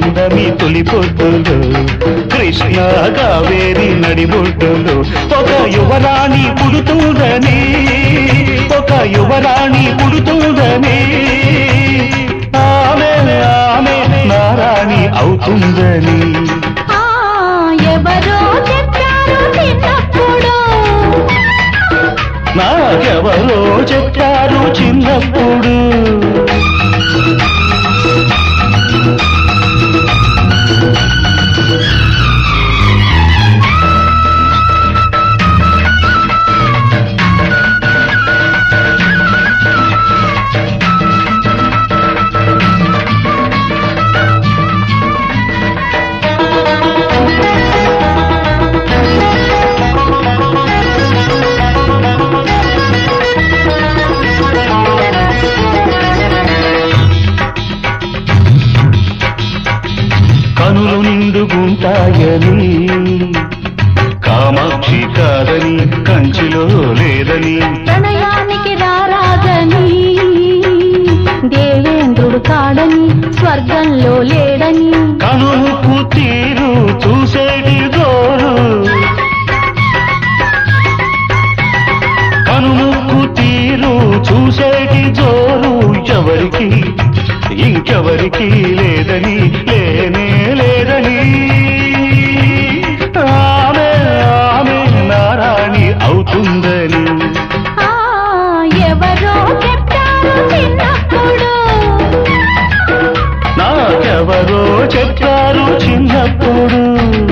పున్నమి తొలి పొద్దులు కృష్ణ కావేరి నడిబొడ్డులు ఒక యువరాణి పుడుతుందని ఒక యువరాణి పుడుతుందని ఆమె ఆమె నారాణి అవుతుందని ఆ ఎవరో చెప్పారు చిన్నప్పుడు నాకెవరో చెప్పారు చిన్నప్పుడు కనులు నిండుగుంటాయని కామాక్షి కాదని కంచిలో లేదని ప్రణయానికి రారాజని దేవేంద్రుడు కాడని స్వర్గంలో లేడని కనులకు తీరు చూసేటి జోరు కనులకు తీరు చూసేటి జోరు ఎవరికి ఇంకెవరికి లేదని లేనే లేదని ఆమె ఆమె నారాణి అవుతుందని ఆ ఎవరో చెప్పారు చిన్నప్పుడు నాకెవరో చెప్పారు చిన్నప్పుడు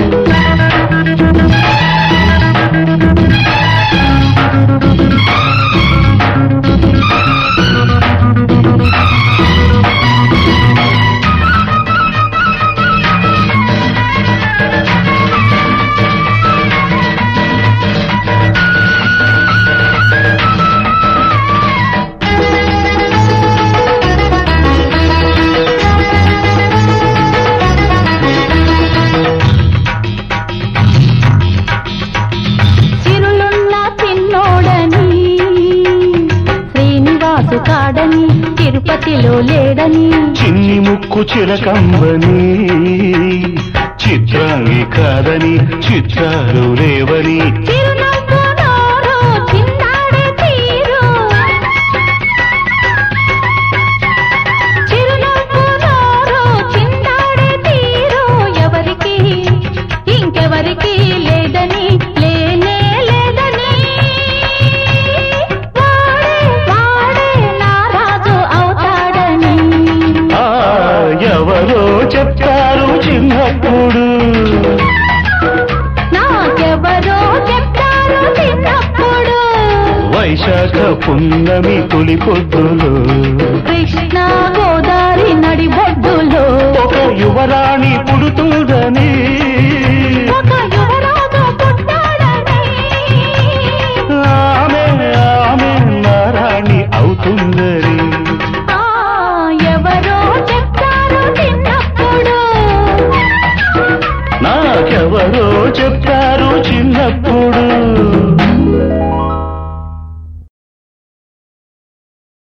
చిరులున్న చిన్నోడని శ్రీనివాసు కాడని తిరుపతిలో లేడని చిన్ని ముక్కు చిలకంబని చిత్రాంగి కాదని చిత్రాలు లేవని చిరునవ్వు నోరు చిన్నాడే తీరు చిరునవ్వు నోరు చిన్నాడే తీరు ఎవరికి ఇంకెవరికి లేదని లేనే లేదని వాడే వాడే నా రాజు అవుతాడని ఆ ఎవరో చెప్పారు చిన్నప్పుడు నాకెవరో చెప్పారు చిన్నప్పుడు వైశాఖ పున్నమి తొలి పొద్దులు కృష్ణ గోదావరి నడి బొడ్డులో ఒక యువరాణి పుడుతుందని